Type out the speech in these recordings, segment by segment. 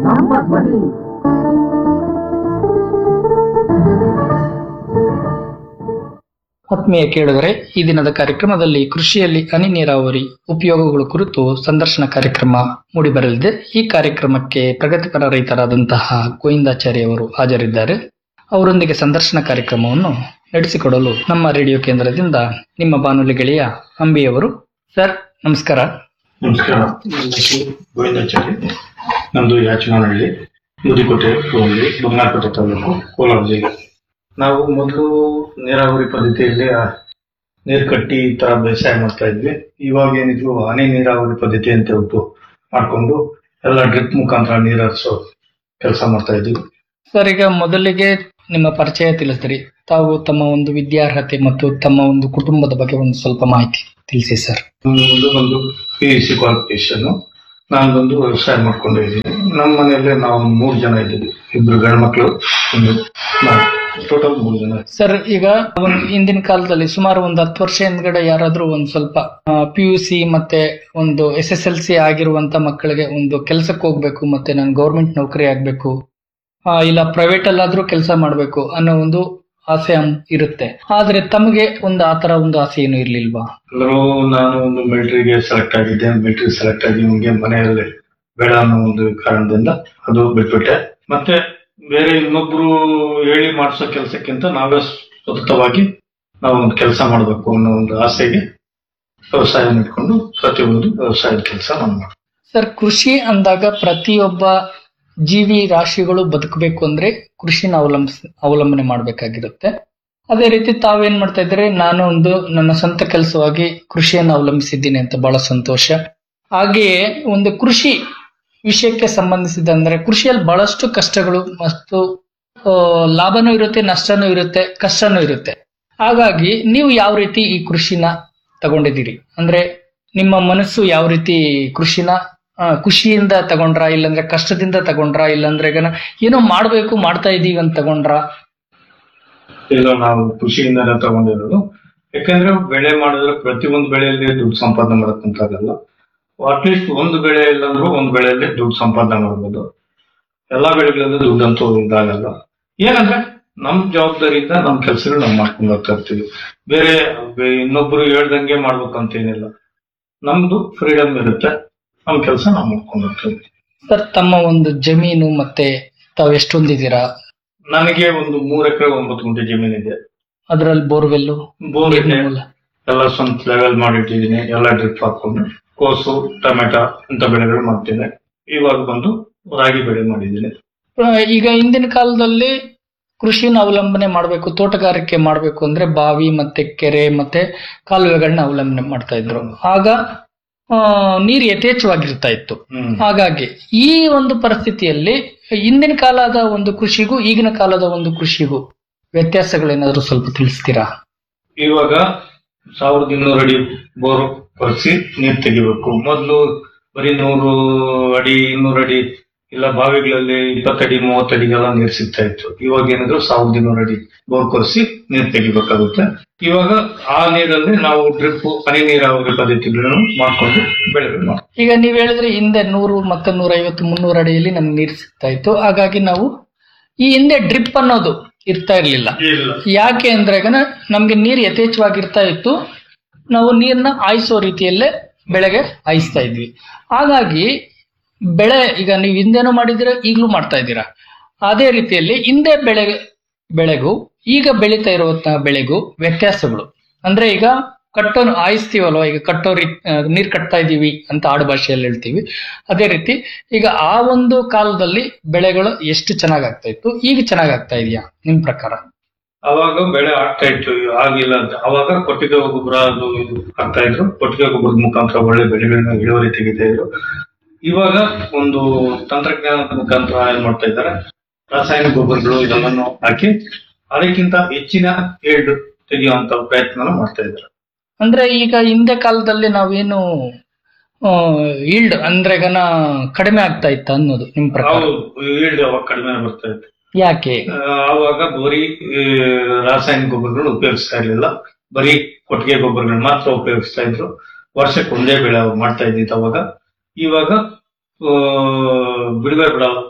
ಸಂಪತ್ಪತಿ ಆತ್ಮೀಯ ಕೇಳಿದರೆ ಈ ದಿನದ ಕಾರ್ಯಕ್ರಮದಲ್ಲಿ ಕೃಷಿಯಲ್ಲಿ ಹನಿ ನೀರಾವರಿ ಉಪಯೋಗಗಳು ಕುರಿತು ಸಂದರ್ಶನ ಕಾರ್ಯಕ್ರಮ ಮೂಡಿಬರಲಿದೆ ಈ ಕಾರ್ಯಕ್ರಮಕ್ಕೆ ಪ್ರಗತಿಪರ ರೈತರಾದಂತಹ ಗೋವಿಂದಾಚಾರಿ ಅವರು ಹಾಜರಿದ್ದಾರೆ ಅವರೊಂದಿಗೆ ಸಂದರ್ಶನ ಕಾರ್ಯಕ್ರಮವನ್ನು ನಡೆಸಿಕೊಡಲು ನಮ್ಮ ರೇಡಿಯೋ ಕೇಂದ್ರದಿಂದ ನಿಮ್ಮ ಬಾನುಲಿ ಗೆಳೆಯ ಅಂಬಿಯವರು ಸರ್ ನಮಸ್ಕಾರ ನಮಸ್ಕಾರ ನನ್ನ ಹೆಸರು ಗೋವಿಂದಾಚಾರಿ ನಮ್ದು ಯಾಚನಹಳ್ಳಿ ಮುದಿಕೋಟೆ ಹೋಬಳಿ ಬಂಗಾರಪೇಟೆ ತಾಲೂಕು ಕೋಲಾರ ಜಿಲ್ಲೆ ನಾವು ಮೊದಲು ನೀರಾವರಿ ಪದ್ಧತಿಯಲ್ಲಿ ಆ, ನೀರು ಕಟ್ಟಿ ಈ ತರ ಬೇಸಾಯ ಮಾಡ್ತಾ ಇದ್ವಿ ಇವಾಗ ಏನಿದ್ರು ಹನಿ ನೀರಾವರಿ ಪದ್ಧತಿ ಅಂತ ಹೇಳ್ಬಿಟ್ಟು ಮಾಡ್ಕೊಂಡು ಎಲ್ಲ ಡ್ರಿಪ್ ಮುಖಾಂತರ ನೀರು ಹರಿಸೋ ಕೆಲಸ ಮಾಡ್ತಾ ಇದ್ವಿ ಸರ್ ಈಗ ಮೊದಲಿಗೆ ನಿಮ್ಮ ಪರಿಚಯ ತಿಳಿಸಿದ್ರಿ ತಾವು ತಮ್ಮ ಒಂದು ವಿದ್ಯಾರ್ಹತೆ ಮತ್ತು ತಮ್ಮ ಒಂದು ಕುಟುಂಬದ ಬಗ್ಗೆ ಒಂದು ಸ್ವಲ್ಪ ಮಾಹಿತಿ ತಿಳಿಸಿ ಸರ್ ಒಂದು ಒಂದು ಪಿ ಯು ಸಿ ಕ್ವಾಲಿಫಿಕೇಶನ್ ನಾನು ಬಂದು ವ್ಯವಸಾಯ ಮಾಡ್ಕೊಂಡು ಇದ್ದೀನಿ ನಮ್ಮ ಮನೆಯಲ್ಲೇ ನಾವು ಮೂರು ಜನ ಇದ್ದೀವಿ ಇಬ್ರು ಗಂಡು ಮಕ್ಕಳು ಒಂದು ಟೋಟಲ್ ಮೂರು ಜನ ಸರ್ ಈಗ ಒಂದು ಹಿಂದಿನ ಕಾಲದಲ್ಲಿ ಸುಮಾರು ಒಂದು ಹತ್ತು ವರ್ಷ ಹಿಂದ್ಗಡೆ ಯಾರಾದ್ರೂ ಒಂದು ಸ್ವಲ್ಪ ಪಿ ಯು ಸಿ ಮತ್ತೆ ಒಂದು ಎಸ್ ಎಸ್ ಎಲ್ ಸಿ ಆಗಿರುವಂತ ಮಕ್ಕಳಿಗೆ ಒಂದು ಕೆಲಸಕ್ಕೆ ಹೋಗ್ಬೇಕು ಮತ್ತೆ ನಾನು ಗೌರ್ಮೆಂಟ್ ನೌಕರಿ ಆಗ್ಬೇಕು ಆ, ಇಲ್ಲ ಪ್ರೈವೇಟ್ ಅಲ್ಲಾದ್ರೂ ಕೆಲಸ ಮಾಡ್ಬೇಕು ಅನ್ನೋ ಒಂದು ಆಸೆ ಅಂ- ಇರುತ್ತೆ ಆದ್ರೆ ತಮಗೆ ಒಂದು ಆತರ ಒಂದು ಆಸೆ ಏನು ಇರ್ಲಿಲ್ವಾ ಎಲ್ಲರೂ ನಾನು ಒಂದು ಮಿಲಿಟರಿಗೆ ಸೆಲೆಕ್ಟ್ ಆಗಿದ್ದೆ ಮಿಲಿಟರಿ ಸೆಲೆಕ್ಟ್ ಆಗಿ ನಿಮಗೆ ಮನೆಯಲ್ಲಿ ಬೇಡ ಅನ್ನೋ ಒಂದು ಕಾರಣದಿಂದ ಅದು ಬಿಟ್ಬಿಟ್ಟೆ ಮತ್ತೆ ಬೇರೆ ಇನ್ನೊಬ್ರು ಹೇಳಿ ಮಾಡಿಸೋ ಕೆಲಸಕ್ಕಿಂತ ನಾವೇ ಸ್ವತಂತ್ರವಾಗಿ ನಾವು ಒಂದು ಕೆಲಸ ಮಾಡಬೇಕು ಅನ್ನೋ ಒಂದು ಆಸೆಗೆ ವ್ಯವಸಾಯ ಇಟ್ಕೊಂಡು ಪ್ರತಿಯೊಂದು ವ್ಯವಸಾಯದ ಕೆಲಸ ನಾನು ಮಾಡ್ತೀನಿ ಸರ್ ಕೃಷಿ ಅಂದಾಗ ಪ್ರತಿಯೊಬ್ಬ ಜೀವಿ ರಾಶಿಗಳು ಬದುಕಬೇಕು ಅಂದ್ರೆ ಕೃಷಿನ ಅವಲಂಬಿಸ್ ಅವಲಂಬನೆ ಮಾಡಬೇಕಾಗಿರುತ್ತೆ ಅದೇ ರೀತಿ ತಾವೇನ್ ಮಾಡ್ತಾ ಇದ್ರೆ ನಾನು ಒಂದು ನನ್ನ ಸ್ವಂತ ಕೆಲಸವಾಗಿ ಕೃಷಿಯನ್ನು ಅವಲಂಬಿಸಿದ್ದೀನಿ ಅಂತ ಬಹಳ ಸಂತೋಷ ಹಾಗೆಯೇ ಒಂದು ಕೃಷಿ ವಿಷಯಕ್ಕೆ ಸಂಬಂಧಿಸಿದ ಅಂದ್ರೆ ಕೃಷಿಯಲ್ಲಿ ಬಹಳಷ್ಟು ಕಷ್ಟಗಳು ಮತ್ತು ಆ, ಲಾಭನೂ ಇರುತ್ತೆ ನಷ್ಟನೂ ಇರುತ್ತೆ ಕಷ್ಟನೂ ಇರುತ್ತೆ ಹಾಗಾಗಿ ನೀವು ಯಾವ ರೀತಿ ಈ ಕೃಷಿನ ತಗೊಂಡಿದ್ದೀರಿ ಅಂದ್ರೆ ನಿಮ್ಮ ಮನಸ್ಸು ಯಾವ ರೀತಿ ಕೃಷಿನ ಆ, ಖುಷಿಯಿಂದ ತಗೊಂಡ್ರ ಇಲ್ಲಾಂದ್ರೆ ಕಷ್ಟದಿಂದ ತಗೊಂಡ್ರ ಇಲ್ಲಾಂದ್ರೆ ಈಗ ಏನೋ ಮಾಡ್ಬೇಕು ಮಾಡ್ತಾ ಇದೀವಿ ಅಂತ ತಗೊಂಡ್ರ ಇಲ್ಲ ನಾವು ಕೃಷಿಯಿಂದನೇ ತಗೊಂಡಿರೋದು ಯಾಕಂದ್ರೆ ಬೆಳೆ ಮಾಡಿದ್ರೆ ಪ್ರತಿಯೊಂದು ಬೆಳೆಯಲ್ಲಿ ದುಡ್ಡು ಸಂಪಾದನೆ ಮಾಡಕ್ಕಂತಾಗಲ್ಲ ಅಟ್ಲೀಸ್ಟ್ ಒಂದು ಬೆಳೆ ಇಲ್ಲಾಂದ್ರೂ ಒಂದು ಬೆಳೆಯಲ್ಲಿ ದುಡ್ಡು ಸಂಪಾದನೆ ಮಾಡ್ಬೋದು ಎಲ್ಲಾ ಬೆಳೆಗಳಲ್ಲೂ ದುಡ್ಡಂತೂ ಇದಾಗಲ್ಲ ಏನಂದ್ರೆ ನಮ್ ಜವಾಬ್ದಾರಿಯಿಂದ ನಮ್ ಕೆಲಸಗಳು ನಾವು ಮಾಡ್ಕೊಂಡು ಹೋಗ್ತಾ ಇರ್ತೀವಿ ಬೇರೆ ಬೆ- ಇನ್ನೊಬ್ರು ಹೇಳ್ದಂಗೆ ಮಾಡ್ಬೇಕಂತ ಏನಿಲ್ಲ ನಮ್ದು ಫ್ರೀಡಮ್ ಇರುತ್ತೆ ನಮ್ ಕೆಲಸ ನಾವು ಮಾಡ್ಕೊಂಡು ಹೋಗ್ತೀವಿ ಸರ್ ತಮ್ಮ ಒಂದು ಜಮೀನು ಮತ್ತೆ ತಾವು ಎಷ್ಟೊಂದಿದ್ದೀರಾ ನನಗೆ ಒಂದು ಮೂರ್ ಎಕರೆ ಒಂಬತ್ತು ಗುಂಟೆ ಜಮೀನಿದೆ ಅದ್ರಲ್ಲಿ ಬೋರ್ವೆಲ್ಲು ಬೋರ್ ಇದೆ ನೀರಿನ ಮೂಲ. ಎಲ್ಲ ಸ್ವಂತ ಲೆವೆಲ್ ಮಾಡಿಟ್ಟಿದ್ದೀನಿ ಎಲ್ಲ ಡ್ರಿಪ್ ಹಾಕೊಂಡು ಕೋಸು ಟೊಮೆಟೊ ಇಂಥ ಬೆಳೆಗಳು ಮಾಡ್ತೀನಿ ಇವಾಗ ಬಂದು ರಾಗಿ ಬೆಳೆ ಮಾಡಿದ್ದೀನಿ ಆ, ಈಗ ಹಿಂದಿನ ಕಾಲದಲ್ಲಿ ಕೃಷಿನ ಅವಲಂಬನೆ ಮಾಡಬೇಕು ತೋಟಗಾರಿಕೆ ಮಾಡಬೇಕು ಅಂದ್ರೆ ಬಾವಿ ಮತ್ತೆ ಕೆರೆ ಮತ್ತೆ ಕಾಲುವೆಗಳನ್ನ ಅವಲಂಬನೆ ಮಾಡ್ತಾ ಇದ್ರು ಆಗ ಆ, ನೀರು ಯಥೇಚ್ಛವಾಗಿರ್ತಾ ಇತ್ತು ಹ್ಮ್. ಹಾಗಾಗಿ ಈ ಒಂದು ಪರಿಸ್ಥಿತಿಯಲ್ಲಿ ಹಿಂದಿನ ಕಾಲದ ಒಂದು ಕೃಷಿಗೂ ಈಗಿನ ಕಾಲದ ಒಂದು ಕೃಷಿಗೂ ವ್ಯತ್ಯಾಸಗಳೇನಾದ್ರೂ ಸ್ವಲ್ಪ ತಿಳಿಸ್ತೀರಾ ಇವಾಗ ಸಾವಿರದ ಇನ್ನೂರು ಅಡಿ ಬೋರ್ ಕೊರೆಸಿ ನೀರ್ ತೆಗಿಬೇಕು ಮೊದಲು ಬರೀ ನೂರು ಅಡಿ ಇನ್ನೂರು ಅಡಿ ಇಲ್ಲ ಬಾವಿಗಳಲ್ಲಿ ಇಪ್ಪತ್ತಡಿ ಮೂವತ್ತಡಿಗೆಲ್ಲ ನೀರ್ ಸಿಗ್ತಾ ಇತ್ತು ಇವಾಗ ಏನಿದ್ರು ಸಾವಿರದ ಇನ್ನೂರು ಅಡಿ ಬೋರ್ ಕೊರೆಸಿ ನೀರ್ ತೆಗಿಬೇಕಾಗುತ್ತೆ ಇವಾಗ ಆ ನೀರಲ್ಲಿ ನಾವು ಡ್ರಿಪ್ ಹನಿ ನೀರಾವರಿ ಪದ್ಧತಿಗಳನ್ನು ಮಾಡ್ಕೊಂಡು ಬೆಳೆಗಳು ಮಾಡ್ತೀವಿ ಈಗ ನೀವ್ ಹೇಳಿದ್ರೆ ಹಿಂದೆ ನೂರು ಮತ್ತೆ ನೂರೈವತ್ತು ಮುನ್ನೂರು ಅಡಿಯಲ್ಲಿ ನಮ್ಗೆ ನೀರು ಸಿಗ್ತಾ ಇತ್ತು ಹಾಗಾಗಿ ನಾವು ಈ ಹಿಂದೆ ಡ್ರಿಪ್ ಅನ್ನೋದು ಇರ್ತಾ ಇರ್ಲಿಲ್ಲ ಇಲ್ಲ ಯಾಕೆ ಅಂದ್ರೆ ಈಗ ನಮ್ಗೆ ನೀರು ಯಥೇಚ್ಛವಾಗಿರ್ತಾ ಇತ್ತು ನಾವು ನೀರನ್ನ ಹಾಯಿಸೋ ರೀತಿಯಲ್ಲೇ ಬೆಳೆಗೆ ಹಾಯಿಸ್ತಾ ಇದ್ವಿ ಹಾಗಾಗಿ ಬೆಳೆ ಈಗ ನೀವು ಹಿಂದೆನೂ ಮಾಡಿದಿರ ಈಗಲೂ ಮಾಡ್ತಾ ಇದ್ದೀರಾ ಅದೇ ರೀತಿಯಲ್ಲಿ ಹಿಂದೆ ಬೆಳೆ ಬೆಳೆಗೂ ಈಗ ಬೆಳೀತಾ ಇರುವಂತಹ ಬೆಳೆಗೂ ವ್ಯತ್ಯಾಸಗಳು ಅಂದ್ರೆ ಈಗ ಕಟ್ಟೋನು ಹಾಯಿಸ್ತೀವಲ್ವ ಈಗ ಕಟ್ಟೋ ರೀ ನೀರು ಕಟ್ತಾ ಇದ್ದೀವಿ ಅಂತ ಆಡು ಭಾಷೆಯಲ್ಲಿ ಹೇಳ್ತೀವಿ ಅದೇ ರೀತಿ ಈಗ ಆ ಒಂದು ಕಾಲದಲ್ಲಿ ಬೆಳೆಗಳು ಎಷ್ಟು ಚೆನ್ನಾಗ್ ಆಗ್ತಾ ಇತ್ತು ಈಗ ಚೆನ್ನಾಗ್ ಆಗ್ತಾ ಇದೆಯಾ ನಿಮ್ ಪ್ರಕಾರ ಅವಾಗ ಬೆಳೆ ಆಗ್ತಾ ಇತ್ತು ಆಗಿಲ್ಲ ಅಂತ ಅವಾಗ ಕೊಟ್ಟಿಗೆ ಗೊಬ್ಬರ ಅದು ಇದು ಹಾಕ್ತಾ ಇದ್ರು ಕೊಟ್ಟಿಗೆ ಗೊಬ್ಬರದ ಮುಖಾಂತರ ಒಳ್ಳೆ ಬೆಳೆಗಳನ್ನ ಇಳುವರಿ ತೆಗಿತಾ ಇದ್ರು ಇವಾಗ ಒಂದು ತಂತ್ರಜ್ಞಾನದ ಮುಖಾಂತರ ಏನ್ ಮಾಡ್ತಾ ಇದ್ದಾರೆ ರಾಸಾಯನಿಕ ಗೊಬ್ಬರಗಳು ಇದೆಲ್ಲವನ್ನು ಹಾಕಿ ಅದಕ್ಕಿಂತ ಹೆಚ್ಚಿನ ಏಳು ತೆಗೆಯುವಂತ ಪ್ರಯತ್ನ ಮಾಡ್ತಾ ಇದ್ದಾರೆ ಅಂದ್ರೆ ಈಗ ಹಿಂದೆ ಕಾಲದಲ್ಲಿ ನಾವೇನು ಈಲ್ಡ್ ಅಂದ್ರೆ ಗನ ಕಡಿಮೆ ಆಗ್ತಾ ಇತ್ತ ಅನ್ನೋದು ನಿಮ್ ಪ್ರಕಾರ ಈಲ್ಡ್ ಅವಾಗ ಕಡಿಮೆ ಬರ್ತಾ ಇತ್ತು ಯಾಕೆ ಆ, ಆವಾಗ ಬರೀ ಈ, ರಾಸಾಯನಿಕ ಗೊಬ್ಬರಗಳು ಉಪಯೋಗಿಸ್ತಾ ಇರ್ಲಿಲ್ಲ ಬರೀ ಕೊಟ್ಟಿಗೆ ಗೊಬ್ಬರಗಳು ಮಾತ್ರ ಉಪಯೋಗಿಸ್ತಾ ಇದ್ರು ವರ್ಷಕ್ಕೆ ಒಂದೇ ಬೆಳೆ ಅವ್ರು ಮಾಡ್ತಾ ಇದ್ದಿತ್ತು ಅವಾಗ ಇವಾಗ ಆ, ಬಿಡುವೆ ಬಿಡ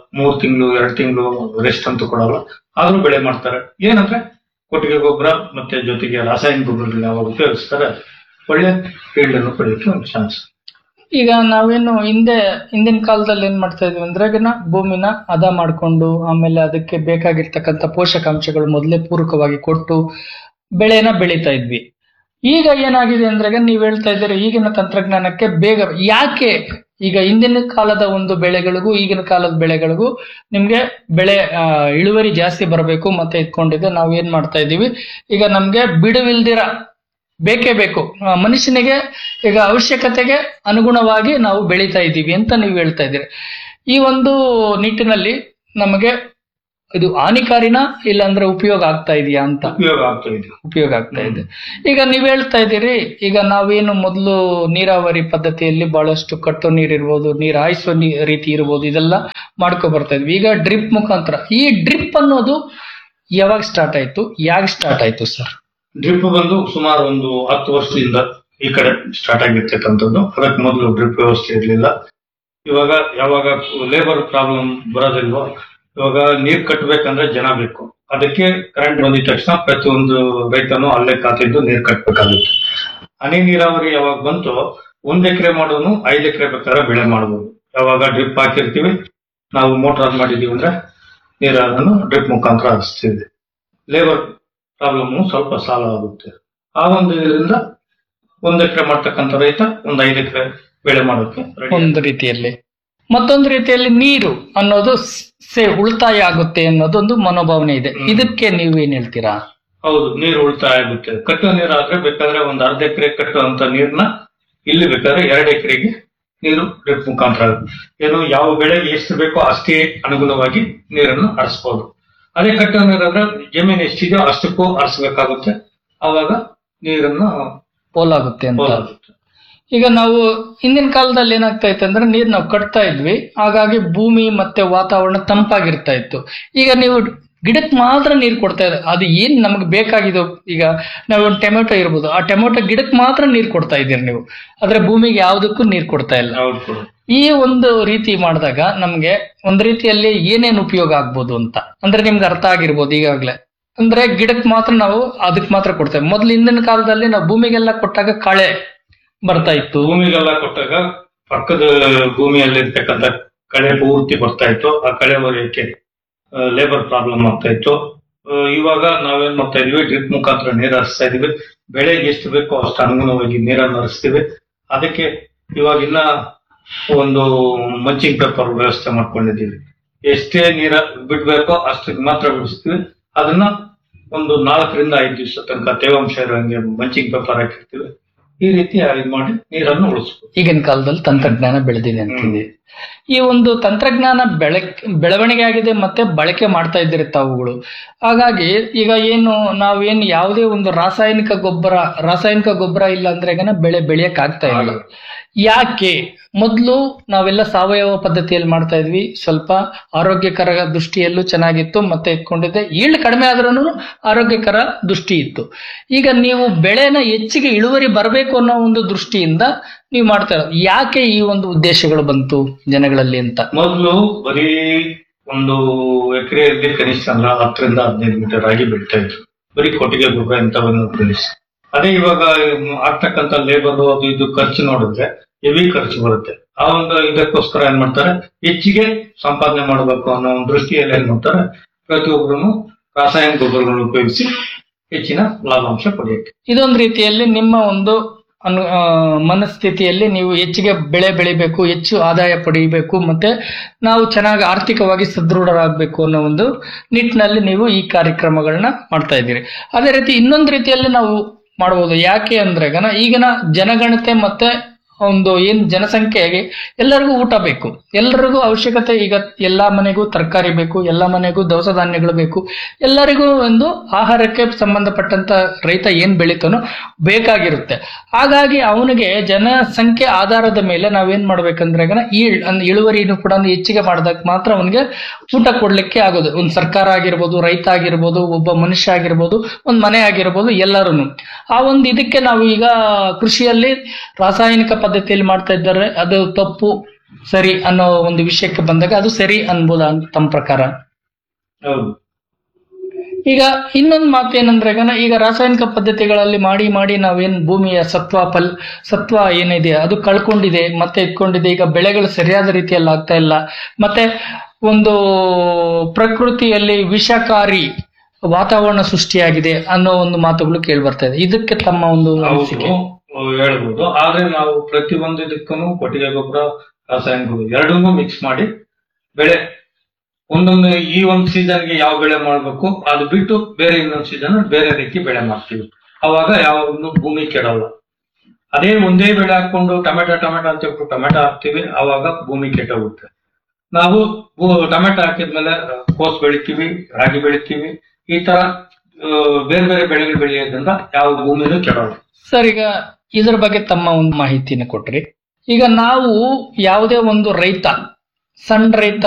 ಮೂರ್ ತಿಂಗಳು ಎರಡ್ ತಿಂಗಳು ರೆಸ್ಟ್ ಅಂತೂ ಕೊಡಲ್ಲ ಆದ್ರೂ ಬೆಳೆ ಮಾಡ್ತಾರೆ ಏನಂದ್ರೆ ಕೊಟ್ಟಿಗೆ ಗೊಬ್ಬರ ಮತ್ತೆ ಜೊತೆಗೆ ರಾಸಾಯನಿಕ ಗೊಬ್ಬರಗಳನ್ನ ಯಾವಾಗ ಉಪಯೋಗಿಸ್ತಾರೆ ಒಳ್ಳೆ ಫೀಲ್ಡ್ ಅನ್ನು ಪಡೆಯೋಕೆ ಒಂದು ಚಾನ್ಸ್ ಈಗ ನಾವೇನು ಹಿಂದೆ ಹಿಂದಿನ ಕಾಲದಲ್ಲಿ ಏನ್ ಮಾಡ್ತಾ ಇದ್ವಿ ಅಂದ್ರೆ ಅದನ್ನ ಭೂಮಿನ ಹದ ಮಾಡ್ಕೊಂಡು ಆಮೇಲೆ ಅದಕ್ಕೆ ಬೇಕಾಗಿರ್ತಕ್ಕಂಥ ಪೋಷಕಾಂಶಗಳು ಮೊದಲೇ ಪೂರಕವಾಗಿ ಕೊಟ್ಟು ಬೆಳೆನ ಬೆಳೀತಾ ಇದ್ವಿ ಈಗ ಏನಾಗಿದೆ ಅಂದ್ರೆ ನೀವ್ ಹೇಳ್ತಾ ಇದ್ದೀರಿ ಈಗಿನ ತಂತ್ರಜ್ಞಾನಕ್ಕೆ ಬೇಗ ಯಾಕೆ ಈಗ ಹಿಂದಿನ ಕಾಲದ ಒಂದು ಬೆಳೆಗಳಿಗೂ ಈಗಿನ ಕಾಲದ ಬೆಳೆಗಳಿಗೂ ನಿಮ್ಗೆ ಬೆಳೆ ಆ, ಇಳುವರಿ ಜಾಸ್ತಿ ಬರಬೇಕು ಮತ್ತೆ ಇಟ್ಕೊಂಡಿದೆ ನಾವ್ ಏನ್ ಮಾಡ್ತಾ ಇದೀವಿ ಈಗ ನಮ್ಗೆ ಬಿಡುವಿಲ್ದಿರ ಬೇಕೇ ಬೇಕು ಆ, ಮನುಷ್ಯನಿಗೆ ಈಗ ಅವಶ್ಯಕತೆಗೆ ಅನುಗುಣವಾಗಿ ನಾವು ಬೆಳೀತಾ ಇದ್ದೀವಿ ಅಂತ ನೀವು ಹೇಳ್ತಾ ಇದ್ದೀರಿ ಈ ಒಂದು ನಿಟ್ಟಿನಲ್ಲಿ ನಮಗೆ ಇದು ಹಾನಿಕಾರಿನ ಇಲ್ಲಾಂದ್ರೆ ಉಪಯೋಗ ಆಗ್ತಾ ಇದೆಯಾ ಅಂತ ಉಪಯೋಗ ಆಗ್ತಾ ಇದೆ ಉಪಯೋಗ ಆಗ್ತಾ ಇದೆ ಈಗ ನೀವ್ ಹೇಳ್ತಾ ಇದ್ದೀರಿ ಈಗ ನಾವೇನು ಮೊದಲು ನೀರಾವರಿ ಪದ್ಧತಿಯಲ್ಲಿ ಬಹಳಷ್ಟು ಕಟ್ಟು ನೀರಿರ್ಬೋದು ನೀರು ಹಾಯಿಸುವ ನೀ- ರೀತಿ ಇರ್ಬೋದು ಇದೆಲ್ಲ ಮಾಡ್ಕೊ ಬರ್ತಾ ಇದ್ವಿ ಈಗ ಡ್ರಿಪ್ ಮುಖಾಂತರ ಈ ಡ್ರಿಪ್ ಅನ್ನೋದು ಯಾವಾಗ ಸ್ಟಾರ್ಟ್ ಆಯ್ತು ಯಾಕೆ ಸ್ಟಾರ್ಟ್ ಆಯ್ತು ಸರ್ ಡ್ರಿಪ್ ಬಂದು ಸುಮಾರು ಒಂದು ಹತ್ತು ವರ್ಷದಿಂದ ಈ ಕಡೆ ಸ್ಟಾರ್ಟ್ ಆಗಿರ್ತಕ್ಕಂಥದ್ದು ಅದಕ್ಕೆ ಮೊದಲು ಡ್ರಿಪ್ ವ್ಯವಸ್ಥೆ ಇರಲಿಲ್ಲ ಇವಾಗ ಯಾವಾಗ ಲೇಬರ್ ಪ್ರಾಬ್ಲಮ್ ಬರೋದಿಲ್ವೋ ಇವಾಗ ನೀರ್ ಕಟ್ಟಬೇಕಂದ್ರೆ ಜನ ಬೇಕು ಅದಕ್ಕೆ ಕರೆಂಟ್ ಬಂದಿದ ತಕ್ಷಣ ಪ್ರತಿಯೊಂದು ರೈತನು ಅಲ್ಲೇ ಕಾತಿದ್ದು ನೀರ್ ಕಟ್ಟಬೇಕಾಗುತ್ತೆ ಹನಿ ನೀರಾವರಿ ಯಾವಾಗ ಬಂತು ಒಂದ್ ಎಕರೆ ಮಾಡೋನು ಐದ್ ಎಕರೆ ಬೇಕಾದ್ರೆ ಬೆಳೆ ಮಾಡಬಹುದು ಯಾವಾಗ ಡ್ರಿಪ್ ಹಾಕಿರ್ತೀವಿ ನಾವು ಮೋಟರ್ ಆನ್ ಮಾಡಿದೀವಿ ಅಂದ್ರೆ ನೀರನ್ನು ಡ್ರಿಪ್ ಮುಖಾಂತರ ಹರಿಸ್ತೀವಿ ಲೇಬರ್ ಪ್ರಾಬ್ಲಮ್ ಸ್ವಲ್ಪ ಸಾಲ್ವ್ ಆಗುತ್ತೆ ಆ ಒಂದು ಇದರಿಂದ ಒಂದ್ ಎಕರೆ ಮಾಡ್ತಕ್ಕಂಥ ರೈತ ಒಂದ್ ಐದು ಎಕರೆ ಬೆಳೆ ಮಾಡೋಕೆ ready ಒಂದು ರೀತಿಯಲ್ಲಿ ಮತ್ತೊಂದು ರೀತಿಯಲ್ಲಿ ನೀರು ಅನ್ನೋದು ಸೇ ಉಳಿತಾಯ ಆಗುತ್ತೆ ಅನ್ನೋದೊಂದು ಮನೋಭಾವನೆ ಇದೆ ಹ್ಮ್. ಇದಕ್ಕೆ ನೀವು ಏನ್ ಹೇಳ್ತೀರಾ ಹೌದು ನೀರು ಉಳಿತಾಯ ಆಗುತ್ತೆ ಕಟ್ಟುವ ನೀರಾದ್ರೆ ಬೇಕಾದ್ರೆ ಒಂದ್ ಅರ್ಧ ಎಕರೆ ಕಟ್ಟುವಂತ ನೀರ್ನ ಇಲ್ಲಿ ಬೇಕಾದ್ರೆ ಎರಡು ಎಕರೆಗೆ ನೀರು ಡ್ರಿಪ್ ಮುಖಾಂತರ ಆಗುತ್ತೆ. ಏನು ಯಾವ ಬೆಳೆಗೆ ಎಷ್ಟು ಬೇಕೋ ಅಷ್ಟೇ ಅನುಗುಣವಾಗಿ ನೀರನ್ನು ಹರಿಸ್ಬೋದು ಅದೇ ಕಟ್ಟುವ ನೀರಾದ್ರೆ ಜಮೀನು ಎಷ್ಟಿದೆಯೋ ಅಷ್ಟಕ್ಕೂ ಹರಿಸ್ಬೇಕಾಗುತ್ತೆ ಅವಾಗ ನೀರನ್ನು ಪೋಲಾಗುತ್ತೆ ಅಂತ ಹೋಗುತ್ತೆ ಈಗ ನಾವು ಹಿಂದಿನ ಕಾಲದಲ್ಲಿ ಏನಾಗ್ತಾ ಇತ್ತು ಅಂದ್ರೆ ನೀರ್ ನಾವು ಕಟ್ತಾ ಇದ್ವಿ ಹಾಗಾಗಿ ಭೂಮಿ ಮತ್ತೆ ವಾತಾವರಣ ತಂಪಾಗಿರ್ತಾ ಇತ್ತು ಈಗ ನೀವು ಗಿಡಕ್ಕೆ ಮಾತ್ರ ನೀರು ಕೊಡ್ತಾ ಇದ್ದಾರೆ ಅದು ಏನ್ ನಮಗೆ ಬೇಕಾಗಿದ್ದು ಈಗ ನಾವು ಒಂದು ಟೊಮೆಟೊ ಇರ್ಬೋದು ಆ ಟೊಮೆಟೊ ಗಿಡಕ್ಕೆ ಮಾತ್ರ ನೀರು ಕೊಡ್ತಾ ಇದ್ದೀರಿ ನೀವು ಆದ್ರೆ ಭೂಮಿಗೆ ಯಾವುದಕ್ಕೂ ನೀರು ಕೊಡ್ತಾ ಇಲ್ಲ ಯಾವ್ದು ಕೊಡು ಈ ಒಂದು ರೀತಿ ಮಾಡಿದಾಗ ನಮ್ಗೆ ಒಂದ್ ರೀತಿಯಲ್ಲಿ ಏನೇನ್ ಉಪಯೋಗ ಆಗ್ಬೋದು ಅಂತ ಅಂದ್ರೆ ನಿಮ್ಗೆ ಅರ್ಥ ಆಗಿರ್ಬೋದು ಈಗಾಗ್ಲೇ ಅಂದ್ರೆ ಗಿಡಕ್ಕೆ ಮಾತ್ರ ನಾವು ಅದಕ್ಕೆ ಮಾತ್ರ ಕೊಡ್ತೇವೆ ಮೊದ್ಲು ಹಿಂದಿನ ಕಾಲದಲ್ಲಿ ನಾವು ಭೂಮಿಗೆಲ್ಲ ಕೊಟ್ಟಾಗ ಕಳೆ ಬರ್ತಾ ಇತ್ತು ಭೂಮಿಗೆಲ್ಲ ಕೊಟ್ಟಾಗ ಪಕ್ಕದ ಭೂಮಿಯಲ್ಲಿರ್ತಕ್ಕಂಥ ಕಳೆ ಪೂರ್ತಿ ಬರ್ತಾ ಇತ್ತು ಆ ಕಳೆ ಹೊರೆಯಕ್ಕೆ ಲೇಬರ್ ಪ್ರಾಬ್ಲಮ್ ಆಗ್ತಾ ಇತ್ತು ಆ, ಇವಾಗ ನಾವೇನ್ ಮಾಡ್ತಾ ಇದೀವಿ ಡ್ರಿಪ್ ಮುಖಾಂತರ ನೀರು ಹರಿಸ್ತಾ ಇದೀವಿ ಬೆಳೆಗೆ ಎಷ್ಟು ಬೇಕೋ ಅಷ್ಟು ಅನುಗುಣವಾಗಿ ನೀರನ್ನು ಹರಿಸ್ತೀವಿ ಅದಕ್ಕೆ ಇವಾಗ ಇನ್ನ ಒಂದು ಮಲ್ಚಿಂಗ್ ಪೇಪರ್ ವ್ಯವಸ್ಥೆ ಮಾಡ್ಕೊಂಡಿದ್ದೀವಿ ಎಷ್ಟೇ ನೀರ ಬಿಡ್ಬೇಕೋ ಅಷ್ಟಕ್ಕೆ ಮಾತ್ರ ಬಿಡಿಸ್ತೀವಿ ಅದನ್ನ ಒಂದು ನಾಲ್ಕರಿಂದ ಐದು ದಿವಸ ತನಕ ತೇವಾಂಶ ಇರೋಂಗೆ ಮಲ್ಚಿಂಗ್ ಪೇಪರ್ ಹಾಕಿರ್ತೀವಿ ಈ ರೀತಿ ಇದು ಮಾಡಿ ನೀರನ್ನು ಉಳಿಸ್ಬೋದು ಈಗಿನ ಕಾಲದಲ್ಲಿ ತಂತ್ರಜ್ಞಾನ ಬೆಳೆದಿದೆ ಅಂತಿದೆ ಈ ಒಂದು ತಂತ್ರಜ್ಞಾನ ಬೆಳಕ್ ಬೆಳವಣಿಗೆ ಆಗಿದೆ ಮತ್ತೆ ಬಳಕೆ ಮಾಡ್ತಾ ಇದ್ದೀರಿ ತಾವುಗಳು ಹಾಗಾಗಿ ಈಗ ಏನು ನಾವೇನು ಯಾವುದೇ ಒಂದು ರಾಸಾಯನಿಕ ಗೊಬ್ಬರ ರಾಸಾಯನಿಕ ಗೊಬ್ಬರ ಇಲ್ಲ ಅಂದ್ರೆ ಈಗ ಬೆಳೆ ಬೆಳೆಯಕ್ ಆಗ್ತಾ ಇಲ್ಲ ಆಗಲ್ಲ. ಯಾಕೆ ಮೊದಲು ನಾವೆಲ್ಲ ಸಾವಯವ ಪದ್ಧತಿಯಲ್ಲಿ ಮಾಡ್ತಾ ಇದ್ವಿ ಸ್ವಲ್ಪ ಆರೋಗ್ಯಕರ ದೃಷ್ಟಿಯಲ್ಲೂ ಚೆನ್ನಾಗಿತ್ತು ಮತ್ತೆ ಇಟ್ಕೊಂಡಿದ್ದೆ ಈಲ್ಡ್ ಕಡಿಮೆ ಆದ್ರೂ ಆರೋಗ್ಯಕರ ದೃಷ್ಟಿ ಇತ್ತು ಈಗ ನೀವು ಬೆಳೆನ ಹೆಚ್ಚಿಗೆ ಇಳುವರಿ ಬರಬೇಕು ಅನ್ನೋ ಒಂದು ದೃಷ್ಟಿಯಿಂದ ನೀವು ಮಾಡ್ತಾ ಇರೋದು ಯಾಕೆ ಈ ಒಂದು ಉದ್ದೇಶಗಳು ಬಂತು ಜನಗಳಲ್ಲಿ ಅಂತ ಮೊದಲು ಬರೀ ಒಂದು ಎಕರೆಯಲ್ಲಿ ಕನಿಷ್ಠ ಅಂದ್ರೆ ಹತ್ತರಿಂದ ಹದಿನೈದು ಮೀಟರ್ ಆಗಿ ಬೆಳಿತಾ ಇದ್ರು ಬರೀ ಕೊಟ್ಟಿಗೆ ಗೊಬ್ಬರ ಇಂಥವನ್ನು ಉಪಯೋಗಿಸಿ ಅದೇ ಇವಾಗ ಆಗ್ತಕ್ಕಂಥ ಲೇಬರ್ ಅದು ಇದು ಖರ್ಚು ನೋಡಿದ್ರೆ ಹೆವಿ ಖರ್ಚು ಬರುತ್ತೆ ಆ ಒಂದು ಇದಕ್ಕೋಸ್ಕರ ಏನ್ ಮಾಡ್ತಾರೆ ಹೆಚ್ಚಿಗೆ ಸಂಪಾದನೆ ಮಾಡಬೇಕು ಅನ್ನೋ ಒಂದು ದೃಷ್ಟಿಯಲ್ಲಿ ಏನ್ ಮಾಡ್ತಾರೆ ಪ್ರತಿಯೊಬ್ಬರು ರಾಸಾಯನಿಕ ಗೊಬ್ಬರಗಳನ್ನು ಉಪಯೋಗಿಸಿ ಹೆಚ್ಚಿನ ಲಾಭಾಂಶ ಪಡೆಯಕ್ಕೆ ಇದೊಂದು ರೀತಿಯಲ್ಲಿ ನಿಮ್ಮ ಒಂದು ಅನು ಆ, ಮನಸ್ಥಿತಿಯಲ್ಲಿ ನೀವು ಹೆಚ್ಚಿಗೆ ಬೆಳೆ ಬೆಳಿಬೇಕು ಹೆಚ್ಚು ಆದಾಯ ಪಡೆಯಬೇಕು ಮತ್ತೆ ನಾವು ಚೆನ್ನಾಗಿ ಆರ್ಥಿಕವಾಗಿ ಸದೃಢರಾಗಬೇಕು ಅನ್ನೋ ಒಂದು ನಿಟ್ಟಿನಲ್ಲಿ ನೀವು ಈ ಕಾರ್ಯಕ್ರಮಗಳನ್ನ ಮಾಡ್ತಾ ಇದ್ದೀರಿ ಅದೇ ರೀತಿ ಇನ್ನೊಂದು ರೀತಿಯಲ್ಲಿ ನಾವು ಮಾಡಬಹುದು ಯಾಕೆ ಅಂದ್ರೆ ಗನ ಈಗಿನ ಜನಗಣತೆ ಮತ್ತೆ ಒಂದು ಏನ್ ಜನಸಂಖ್ಯೆಗೆ ಎಲ್ಲರಿಗೂ ಊಟ ಬೇಕು ಎಲ್ಲರಿಗೂ ಅವಶ್ಯಕತೆ ಈಗ ಎಲ್ಲಾ ಮನೆಗೂ ತರಕಾರಿ ಬೇಕು ಎಲ್ಲ ಮನೆಗೂ ದವಸ ಧಾನ್ಯಗಳು ಬೇಕು ಎಲ್ಲರಿಗೂ ಒಂದು ಆಹಾರಕ್ಕೆ ಸಂಬಂಧಪಟ್ಟಂತ ರೈತ ಏನ್ ಬೆಳಿತಾನೋ ಬೇಕಾಗಿರುತ್ತೆ ಹಾಗಾಗಿ ಅವನಿಗೆ ಜನಸಂಖ್ಯೆ ಆಧಾರದ ಮೇಲೆ ನಾವೇನ್ ಮಾಡ್ಬೇಕಂದ್ರೆ ಈಗ ಈ ಇಳುವರಿನೂ ಕೂಡ ಒಂದು ಹೆಚ್ಚಿಗೆ ಮಾಡಿದಾಗ ಮಾತ್ರ ಅವನಿಗೆ ಊಟ ಕೊಡ್ಲಿಕ್ಕೆ ಆಗೋದು ಒಂದು ಸರ್ಕಾರ ಆಗಿರ್ಬೋದು ರೈತ ಆಗಿರ್ಬೋದು ಒಬ್ಬ ಮನುಷ್ಯ ಆಗಿರ್ಬೋದು ಒಂದು ಮನೆ ಆಗಿರ್ಬೋದು ಎಲ್ಲರೂ ಆ ಒಂದು ಇದಕ್ಕೆ ನಾವು ಈಗ ಕೃಷಿಯಲ್ಲಿ ರಾಸಾಯನಿಕ ಪದ್ಧತಿಯಲ್ಲಿ ಮಾಡ್ತಾ ಇದ್ದಾರೆ ಅದು ತಪ್ಪು ಸರಿ ಅನ್ನೋ ಒಂದು ವಿಷಯಕ್ಕೆ ಬಂದಾಗ ಅದು ಸರಿ ಅನ್ಬೋದ ಅಂತ ತಮ್ಮ ಪ್ರಕಾರ ಹೌದು ಈಗ ಇನ್ನೊಂದು ಮಾತು ಏನಂದ್ರೆ ಈಗ ಈಗ ರಾಸಾಯನಿಕ ಪದ್ಧತಿಗಳಲ್ಲಿ ಮಾಡಿ ಮಾಡಿ ನಾವೇನ್ ಭೂಮಿಯ ಸತ್ವ ಫಲ್ ಸತ್ವ ಏನಿದೆ ಅದು ಕಳ್ಕೊಂಡಿದೆ ಮತ್ತೆ ಇಟ್ಕೊಂಡಿದೆ ಈಗ ಬೆಳೆಗಳು ಸರಿಯಾದ ರೀತಿಯಲ್ಲಿ ಆಗ್ತಾ ಇಲ್ಲ ಮತ್ತೆ ಒಂದು ಪ್ರಕೃತಿಯಲ್ಲಿ ವಿಷಕಾರಿ ವಾತಾವರಣ ಸೃಷ್ಟಿಯಾಗಿದೆ ಅನ್ನೋ ಒಂದು ಮಾತುಗಳು ಕೇಳಿ ಬರ್ತಾ ಇದೆ ಇದಕ್ಕೆ ತಮ್ಮ ಒಂದು ಅನಿಸಿಕೆ ಹೌದು ಹೇಳ್ಬೋದು ಆದ್ರೆ ನಾವು ಪ್ರತಿ ಒಂದು ಇದಕ್ಕೂ ಕೊಟ್ಟಿಗೆ ಗೊಬ್ಬರ ರಾಸಾಯನಿಕ ಗೊಬ್ಬರ ಎರಡನ್ನೂ ಮಿಕ್ಸ್ ಮಾಡಿ ಬೆಳೆ ಒಂದೊಂದು ಈ ಒಂದು ಸೀಸನ್ಗೆ ಯಾವ ಬೆಳೆ ಮಾಡ್ಬೇಕು ಅದು ಬಿಟ್ಟು ಬೇರೆ ಇನ್ನೊಂದು ಸೀಸನ್ ಬೇರೆ ರೀತಿ ಬೆಳೆ ಮಾಡ್ತೀವಿ ಅವಾಗ ಯಾವ ಒಂದು ಭೂಮಿ ಕೆಡಲ್ಲ ಅದೇ ಒಂದೇ ಬೆಳೆ ಹಾಕೊಂಡು ಟೊಮೆಟೊ ಟೊಮೆಟೊ ಅಂತ ಹೇಳ್ಬಿಟ್ಟು ಟೊಮೆಟೊ ಹಾಕ್ತಿವಿ ಅವಾಗ ಭೂಮಿ ಕೆಟ್ಟೋಗುತ್ತೆ ನಾವು ಭೂ- ಟೊಮೆಟೊ ಹಾಕಿದ್ಮೇಲೆ ಕೋಸ್ ಬೆಳಿತೀವಿ ರಾಗಿ ಬೆಳಿತೀವಿ ಈ ತರ ಆ, ಬೇರೆ ಬೇರೆ ಬೆಳೆಗಳು ಬೆಳೆಯೋದ್ರಿಂದ ಯಾವ ಭೂಮಿನೂ ಕೆಡಲ್ಲ ಸರ್ ಈಗ ಇದ್ರ ಬಗ್ಗೆ ತಮ್ಮ ಒಂದು ಮಾಹಿತಿನ ಕೊಟ್ರಿ ಈಗ ನಾವು ಯಾವುದೇ ಒಂದು ರೈತ ಸಣ್ಣ ರೈತ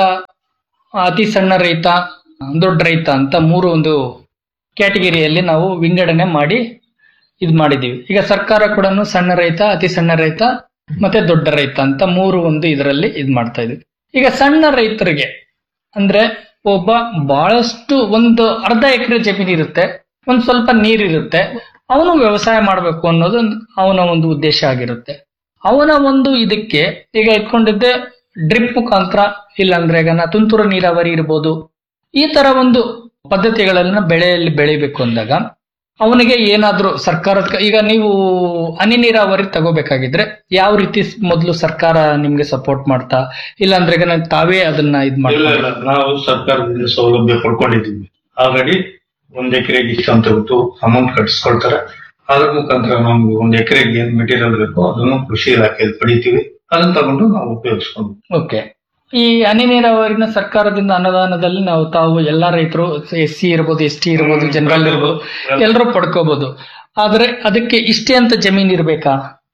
ಅತಿ ಸಣ್ಣ ರೈತ ದೊಡ್ಡ ರೈತ ಅಂತ ಮೂರು ಒಂದು ಕ್ಯಾಟಗಿರಿಯಲ್ಲಿ ನಾವು ವಿಂಗಡಣೆ ಮಾಡಿ ಇದು ಮಾಡಿದೀವಿ ಈಗ ಸರ್ಕಾರ ಕೂಡ ಸಣ್ಣ ರೈತ ಅತಿ ಸಣ್ಣ ರೈತ ಮತ್ತೆ ದೊಡ್ಡ ರೈತ ಅಂತ ಮೂರು ಒಂದು ಇದರಲ್ಲಿ ಇದು ಮಾಡ್ತಾ ಇದೀವಿ ಈಗ ಸಣ್ಣ ರೈತರಿಗೆ ಅಂದ್ರೆ ಒಬ್ಬ ಬಹಳಷ್ಟು ಒಂದು ಅರ್ಧ ಎಕರೆ ಜಮೀನು ಇರುತ್ತೆ ಒಂದ್ ಸ್ವಲ್ಪ ನೀರಿರುತ್ತೆ ಅವನು ವ್ಯವಸಾಯ ಮಾಡಬೇಕು ಅನ್ನೋದು ಒಂದು ಅವನ ಒಂದು ಉದ್ದೇಶ ಆಗಿರುತ್ತೆ ಅವನ ಒಂದು ಇದಕ್ಕೆ ಈಗ ಇಟ್ಕೊಂಡಿದ್ದೆ ಡ್ರಿಪ್ ಮುಖಾಂತರ ಇಲ್ಲಾಂದ್ರೆ ಈಗ ನಾ ತುಂತುರು ನೀರಾವರಿ ಇರ್ಬೋದು ಈ ತರ ಒಂದು ಪದ್ಧತಿಗಳನ್ನ ಬೆಳೆಯಲ್ಲಿ ಬೆಳಿಬೇಕು ಅಂದಾಗ ಅವನಿಗೆ ಏನಾದ್ರೂ ಸರ್ಕಾರದ ಕ- ಈಗ ನೀವು ಹನಿ ನೀರಾವರಿ ತಗೋಬೇಕಾಗಿದ್ರೆ ಯಾವ ರೀತಿ ಸ್- ಮೊದ್ಲು ಸರ್ಕಾರ ನಿಮ್ಗೆ ಸಪೋರ್ಟ್ ಮಾಡ್ತಾ ಇಲ್ಲಾಂದ್ರೆ ಈಗ ನಾನ್ ತಾವೇ ಅದನ್ನ ಇದ್ ಇಲ್ಲ ಮಾಡ್ತಾರೆ ಇಲ್ಲ ನಾವು ಸರ್ಕಾರದಿಂದ ಸೌಲಭ್ಯ ಪಡ್ಕೊಂಡಿದ್ದೀವಿ ಆಲ್ರೆಡಿ ಒಂದ್ ಎಕರೆಗೆ ಇಷ್ಟು ಅಂತ ಬಿಟ್ಟು ಅಮೌಂಟ್ ಕಟ್ಸ್ಕೊಳ್ತಾರೆ ಅದ್ರ ಮುಖಾಂತರ ನಮ್ಗೆ ಒಂದ್ ಎಕರೆಗೆ ಏನ್ ಮೆಟೀರಿಯಲ್ ಬೇಕೋ ಅದನ್ನು ಕೃಷಿ ಇಲಾಖೆಯಲ್ಲಿ ಪಡಿತೀವಿ ಅದನ್ನ ತಗೊಂಡು ನಾವು ಉಪಯೋಗಿಸ್ಕೊಂಡು ಓಕೆ ಈ ಹನಿ ನೀರಾವರಿನ ಸರ್ಕಾರದಿಂದ ಅನುದಾನದಲ್ಲಿ ನಾವು ತಾವು ಎಲ್ಲಾ ರೈತರು ಎಸ್ ಸಿ ಇರ್ಬೋದು ಎಸ್ ಟಿ ಇರ್ಬೋದು ಜನರಲ್ ಇರ್ಬೋದು ಎಲ್ಲರೂ ಪಡ್ಕೋಬಹುದು ಆದ್ರೆ ಅದಕ್ಕೆ ಇಷ್ಟೇ ಅಂತ ಜಮೀನ್ ಇರ್ಬೇಕಾ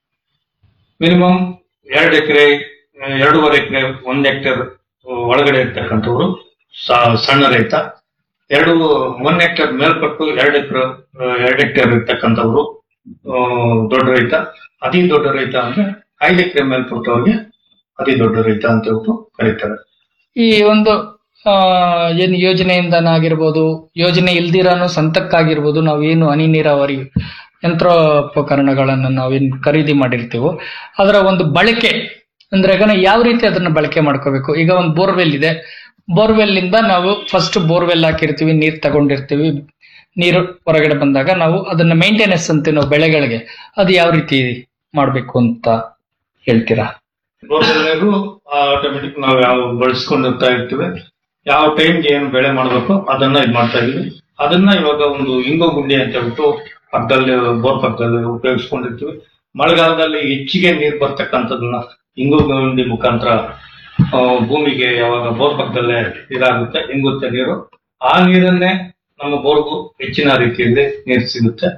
ಮಿನಿಮಮ್ ಎರಡು ಎಕರೆ ಎರಡೂವರೆ ಎಕರೆ ಒಂದ್ ಹೆಕ್ಟೇರ್ ಒಳಗಡೆ ಇರ್ತಕ್ಕಂಥವ್ರು ಸ- ಸಣ್ಣ ರೈತ ಎರಡು ಒಂದ್ ಹೆಕ್ಟೇರ್ ಮೇಲ್ಪಟ್ಟು ಎರಡು ಎಕರೆ ಎರಡು ಹೆಕ್ಟೇರ್ ಇರ್ತಕ್ಕಂಥವ್ರು ಆ, ದೊಡ್ಡ ರೈತ ಅತಿ ದೊಡ್ಡ ರೈತ ಅಂದ್ರೆ ಐದು ಎಕರೆ ಮೇಲ್ಪಟ್ಟವ್ರಿಗೆ ಅತಿ ದೊಡ್ಡ ರೈತ ಅಂತ ಹೇಳ್ಬಿಟ್ಟು ಕರೀತಾರೆ ಈ ಒಂದು ಆ, ಏನ್ ಯೋಜನೆಯಿಂದನಾಗಿರ್ಬೋದು ಯೋಜನೆ ಇಲ್ದಿರಾನು ಸ್ವಂತಕ್ಕಾಗಿರ್ಬೋದು ನಾವು ಏನು ಹನಿ ನೀರಾವರಿ ಯಂತ್ರೋಪಕರಣಗಳನ್ನ ನಾವೇನ್ ಖರೀದಿ ಮಾಡಿರ್ತೀವೋ ಅದರ ಒಂದು ಬಳಕೆ ಅಂದ್ರೆ ಈಗ ನಾವು ಯಾವ ರೀತಿ ಅದನ್ನ ಬಳಕೆ ಮಾಡ್ಕೋಬೇಕು ಈಗ ಒಂದು ಬೋರ್ವೆಲ್ ಇದೆ ಬೋರ್ವೆಲ್ ಇಂದ ನಾವು ಫಸ್ಟ್ ಬೋರ್ವೆಲ್ ಹಾಕಿರ್ತೀವಿ ನೀರ್ ತಗೊಂಡಿರ್ತೀವಿ ನೀರು ಹೊರಗಡೆ ಬಂದಾಗ ನಾವು ಅದನ್ನ ಮೇಂಟೆನೆನ್ಸ್ ಅಂತೀವಿ ನಾವು ಬೆಳೆಗಳಿಗೆ ಅದು ಯಾವ ರೀತಿ ಮಾಡ್ಬೇಕು ಅಂತ ಹೇಳ್ತೀರಾ ಬೋರ್ವೆಲ್ನಾಗೂ ಆಟೋಮೆಟಿಕ್ ನಾವು ಯಾವ ಬಳಸ್ಕೊಂಡಿರ್ತಾ ಇರ್ತೀವಿ ಯಾವ ಟೈಮ್ಗೆ ಏನು ಬೆಳೆ ಮಾಡಬೇಕು ಅದನ್ನ ಇದು ಮಾಡ್ತಾ ಇದೀವಿ ಅದನ್ನ ಇವಾಗ ಒಂದು ಇಂಗೋ ಗುಂಡಿ ಅಂತ ಹೇಳ್ಬಿಟ್ಟು ಪಕ್ಕದಲ್ಲಿ ಬೋರ್ ಪಕ್ಕದಲ್ಲಿ ಉಪಯೋಗಿಸ್ಕೊಂಡಿರ್ತೀವಿ ಮಳೆಗಾಲದಲ್ಲಿ ಹೆಚ್ಚಿಗೆ ನೀರು ಬರ್ತಕ್ಕಂಥದನ್ನ ಇಂಗು ಗುಂಡಿ ಮುಖಾಂತರ ಆ, ಭೂಮಿಗೆ ಯಾವಾಗ ಬೋರ್ ಪಕ್ಕದಲ್ಲೇ ಇದಾಗುತ್ತೆ ಇಂಗುತ್ತೆ ನೀರು ಆ ನೀರನ್ನೇ ನಮ್ಮ ಬೋರ್ಗೂ ಹೆಚ್ಚಿನ ರೀತಿಯಲ್ಲಿ ನೀರು ಸಿಗುತ್ತೆ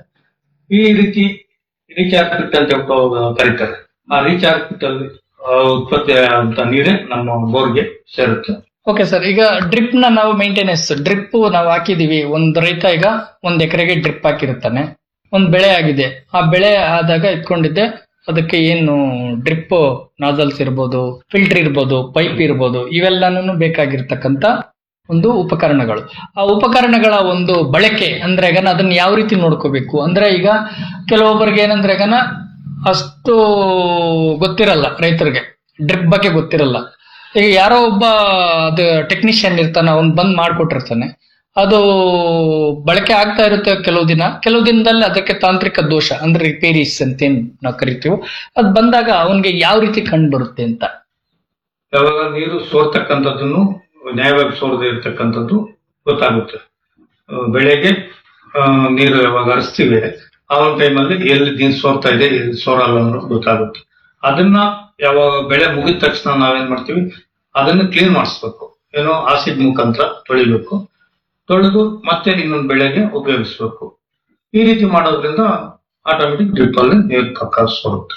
ಈ ರೀತಿ ರೀಚಾರ್ಜ್ ಪಿಟ್ ಅಂತ ಹೇಳ್ಬಿಟ್ಟು ಕರೀತಾರೆ ಆ ರೀಚಾರ್ಜ್ ಪಿಟ್ ಅಲ್ಲಿ ಆ, ಉತ್ಪತ್ತಿ ಅಂತ ನೀರೇ ನಮ್ಮ ಬೋರ್ಗೆ ಸೇರುತ್ತೆ ಓಕೆ ಸರ್ ಈಗ ಡ್ರಿಪ್ ನ ನಾವು ಮೇಂಟೆನೆನ್ಸ್ ಡ್ರಿಪ್ ನಾವು ಹಾಕಿದೀವಿ ಒಂದ್ ರೈತ ಈಗ ಒಂದ್ ಎಕರೆಗೆ ಡ್ರಿಪ್ ಹಾಕಿರ್ತಾನೆ ಒಂದ್ ಬೆಳೆ ಆಗಿದೆ ಆ ಬೆಳೆ ಆದಾಗ ಇಟ್ಕೊಂಡಿದ್ದೆ ಅದಕ್ಕೆ ಏನು ಡ್ರಿಪ್ ನಾಜಲ್ಸ್ ಇರ್ಬೋದು ಫಿಲ್ಟರ್ ಇರ್ಬೋದು ಪೈಪ್ ಇರ್ಬೋದು ಇವೆಲ್ಲಾನು ಬೇಕಾಗಿರ್ತಕ್ಕಂತ ಒಂದು ಉಪಕರಣಗಳು ಆ ಉಪಕರಣಗಳ ಒಂದು ಬಳಕೆ ಅಂದ್ರೆ ಈಗ ಅದನ್ನ ಯಾವ ರೀತಿ ನೋಡ್ಕೋಬೇಕು ಅಂದ್ರೆ ಈಗ ಕೆಲವೊಬ್ಬರಿಗೆ ಏನಂದ್ರೆ ಈಗ ಅಷ್ಟು ಗೊತ್ತಿರಲ್ಲ ರೈತರಿಗೆ ಡ್ರಿಪ್ ಬಗ್ಗೆ ಗೊತ್ತಿರಲ್ಲ ಈಗ ಯಾರೋ ಒಬ್ಬ ಅದು ಟೆಕ್ನಿಷಿಯನ್ ಇರ್ತಾನೆ ಅವ್ನು ಬಂದ್ ಮಾಡ್ಕೊಟ್ಟಿರ್ತಾನೆ ಅದು ಬಳಕೆ ಆಗ್ತಾ ಇರುತ್ತೆ ಕೆಲವು ದಿನ ಕೆಲವು ದಿನದಲ್ಲಿ ಅದಕ್ಕೆ ತಾಂತ್ರಿಕ ದೋಷ ಅಂದ್ರೆ ರಿಪೇರೀಸ್ ಅಂತ ಏನ್ ನಾವು ಕರಿತೀವೋ ಅದ್ ಬಂದಾಗ ಅವನ್ಗೆ ಯಾವ ರೀತಿ ಕಂಡು ಬರುತ್ತೆ ಅಂತ ಯಾವಾಗ ನೀರು ಸೋರ್ತಕ್ಕಂಥದ್ದನ್ನು ನ್ಯಾಯವಾಗಿ ಸೋರದೆ ಇರ್ತಕ್ಕಂಥದ್ದು ಗೊತ್ತಾಗುತ್ತೆ ಆ, ಬೆಳೆಗೆ ಆ, ನೀರು ಯಾವಾಗ ಹರಿಸ್ತೀವಿ ಆ ಒಂದು ಟೈಮಲ್ಲಿ ಎಲ್ಲಿ ನೀರು ಸೋರ್ತಾ ಇದೆ ಎಲ್ಲಿ ಸೋರಲ್ಲ ಅನ್ನೋದು ಗೊತ್ತಾಗುತ್ತೆ ಅದನ್ನ ಯಾವಾಗ ಬೆಳೆ ಮುಗಿದ ತಕ್ಷಣ ನಾವೇನ್ ಮಾಡ್ತೀವಿ ಅದನ್ನ ಕ್ಲೀನ್ ಮಾಡಿಸ್ಬೇಕು ಏನೋ ಆಸಿಡ್ ಮುಖಾಂತರ ತೊಳಿಬೇಕು ತೊಳೆದು ಮತ್ತೆ ಇನ್ನೊಂದು ಬೆಳೆಗೆ ಉಪಯೋಗಿಸ್ಬೇಕು ಈ ರೀತಿ ಮಾಡೋದ್ರಿಂದ ಆಟೋಮೆಟಿಕ್ ಡ್ರಿಪ್ ಅಲ್ಲಿ ನೀರು ಪಕ್ಕ ಸೋರುತ್ತೆ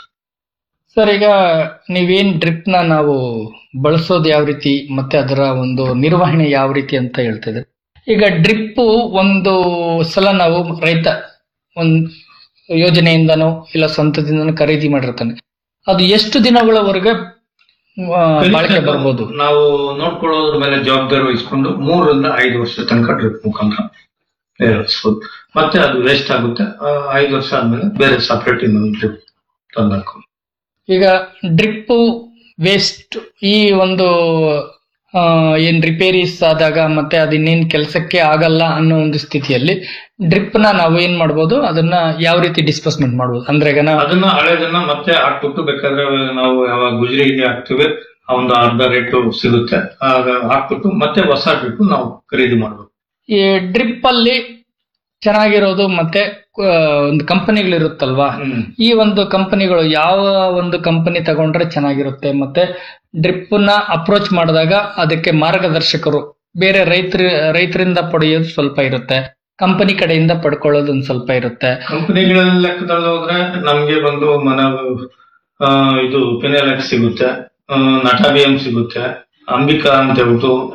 ಸರ್ ಈಗ ನೀವೇನ್ ಡ್ರಿಪ್ ನ ನಾವು ಬಳಸೋದು ಯಾವ ರೀತಿ ಮತ್ತೆ ಅದರ ಒಂದು ನಿರ್ವಹಣೆ ಯಾವ ರೀತಿ ಅಂತ ಹೇಳ್ತಿದ್ರೆ ಈಗ ಡ್ರಿಪ್ ಒಂದು ಸಲ ನಾವು ರೈತ ಒಂದ್ ಯೋಜನೆಯಿಂದನೋ ಇಲ್ಲ ಸ್ವಂತದಿಂದನೋ ಖರೀದಿ ಮಾಡಿರ್ತಾನೆ ಅದು ಎಷ್ಟು ದಿನಗಳವರೆಗೆ ಆ, ಬಾಳಿಕೆ ಬರ್ಬೋದು ನಾವು ನೋಡ್ಕೊಳ್ಳೋದ್ರ ಮೇಲೆ ಜವಾಬ್ದಾರಿ ವಹಿಸ್ಕೊಂಡು ಮೂರರಿಂದ ಐದು ವರ್ಷ ತನಕ ಡ್ರಿಪ್ ಮುಖಾಂತರ ನೀರ್ ಹರಿಸ್ಬೋದು ಮತ್ತೆ ಅದು ವೇಸ್ಟ್ ಆಗುತ್ತೆ ಆ, ಐದು ವರ್ಷ ಆದ್ಮೇಲೆ ಬೇರೆ ಸಪರೇಟ್ ಇನ್ನೊಂದು ಡ್ರಿಪ್ ತಂದಾಕು ಈಗ ಡ್ರಿಪ್ ವೇಸ್ಟ್ ಈ ಒಂದು ಆ, ಏನ್ ರಿಪೇರೀಸ್ ಆದಾಗ ಮತ್ತೆ ಅದು ಇನ್ನೇನ್ ಕೆಲಸಕ್ಕೆ ಆಗಲ್ಲ ಅನ್ನೋ ಒಂದು ಸ್ಥಿತಿಯಲ್ಲಿ ಡ್ರಿಪ್ ನ ನಾವು ಏನ್ ಮಾಡ್ಬೋದು ಅದನ್ನ ಯಾವ ರೀತಿ ಡಿಸ್ಪೋಸ್ಮೆಂಟ್ ಮಾಡ್ಬೋದು ಅಂದ್ರೆ ಈಗ ನಾವು ಅದನ್ನ ಹಳೆದನ್ನ ಮತ್ತೆ ಹಾಕ್ಬಿಟ್ಟು ಬೇಕಾದ್ರೆ ನಾವು ಯಾವಾಗ ಗುಜರಿಗೆ ಹಾಕ್ತಿವಿ ಆ ಒಂದು ಅರ್ಧ ರೇಟು ಸಿಗುತ್ತೆ ಆಗ ಹಾಕ್ಬಿಟ್ಟು ಮತ್ತೆ ಹೊಸ ಡ್ರಿಪ್ ನಾವು ಖರೀದಿ ಮಾಡ್ಬೇಕು ಈ ಡ್ರಿಪ್ ಅಲ್ಲಿ ಚೆನ್ನಾಗಿರೋದು ಮತ್ತೆ ಆ, ಒಂದು ಕಂಪನಿಗಳಿರುತ್ತಲ್ವಾ ಈ ಒಂದು ಕಂಪನಿಗಳು ಯಾವ ಒಂದು ಕಂಪನಿ ತಗೊಂಡ್ರೆ ಚೆನ್ನಾಗಿರುತ್ತೆ ಮತ್ತೆ ಡ್ರಿಪ್ ನ ಅಪ್ರೋಚ್ ಮಾಡಿದಾಗ ಅದಕ್ಕೆ ಮಾರ್ಗದರ್ಶಕರು ಬೇರೆ ರೈತರ ರೈತರಿಂದ ಪಡೆಯೋದು ಸ್ವಲ್ಪ ಇರುತ್ತೆ ಕಂಪನಿ ಕಡೆಯಿಂದ ಪಡ್ಕೊಳ್ಳೋದು ಒಂದ್ ಸ್ವಲ್ಪ ಇರುತ್ತೆ ಕಂಪನಿಗಳ ಲೆಕ್ಕದಲ್ಲಿ ಹೋದ್ರೆ ನಮ್ಗೆ ಬಂದು ಮನ ಆ, ಇದು ಪೆನೆಲೆಕ್ಸ್ ಸಿಗುತ್ತೆ ಆ, ನಟಾಬಿಯಂ ಸಿಗುತ್ತೆ ಅಂಬಿಕಾ ಅಂತ ಹೇಳ್ಬಿಟ್ಟು